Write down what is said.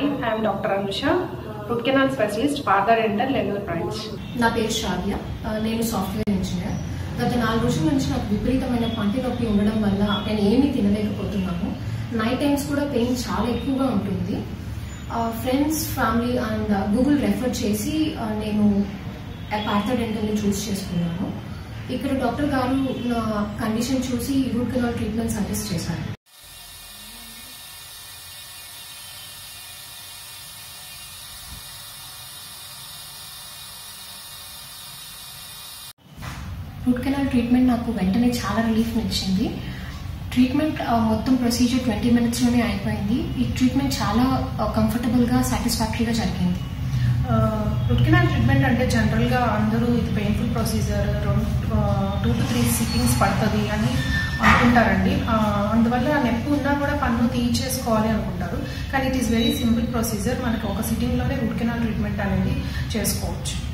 hi I'm doctor Anusha root canal specialist Partha dental Nellore branch నా పేరు శ్రావ్య ఆ, నేను సాఫ్ట్వేర్ ఇంజనీర్ గత నాలుగు రోజుల నుంచి నాకు విపరీతమైన పంటి నొప్పి ఉండడం వల్ల నేను ఏమీ తినలేకపోతున్నాను నైట్ టైమ్స్ కూడా పెయిన్ చాలా ఎక్కువగా ఉంటుంది friends family and Google refer చేసి ఆ, నేను పార్థర్ డెంటల్ని చూస్ చేసుకున్నాను ఇక్కడ డాక్టర్ గారు నా కండిషన్ చూసి రూట్ కెనాల్ ట్రీట్మెంట్ సజెస్ట్ చేశారు రూట్ కెనాల్ ట్రీట్మెంట్ నాకు వెంటనే చాలా రిలీఫ్ ఇచ్చింది ట్రీట్మెంట్ ఆ, మొత్తం ప్రొసీజర్ ట్వంటీ మినిట్స్లోనే అయిపోయింది ఈ ట్రీట్మెంట్ చాలా కంఫర్టబుల్గా సాటిస్ఫాక్టరీగా జరిగింది రూట్ కెనాల్ ట్రీట్మెంట్ అంటే జనరల్గా అందరూ ఇది painful procedure two to three sittings పడుతుంది అని అనుకుంటారండి ఆ, అందువల్ల నొప్పి ఉన్నా కూడా పన్ను తీయించేసుకోవాలి అనుకుంటారు కానీ it is very simple procedure మనకి ఒక సిట్టింగ్లోనే రూట్ కెనాల్ ట్రీట్మెంట్ అనేది చేసుకోవచ్చు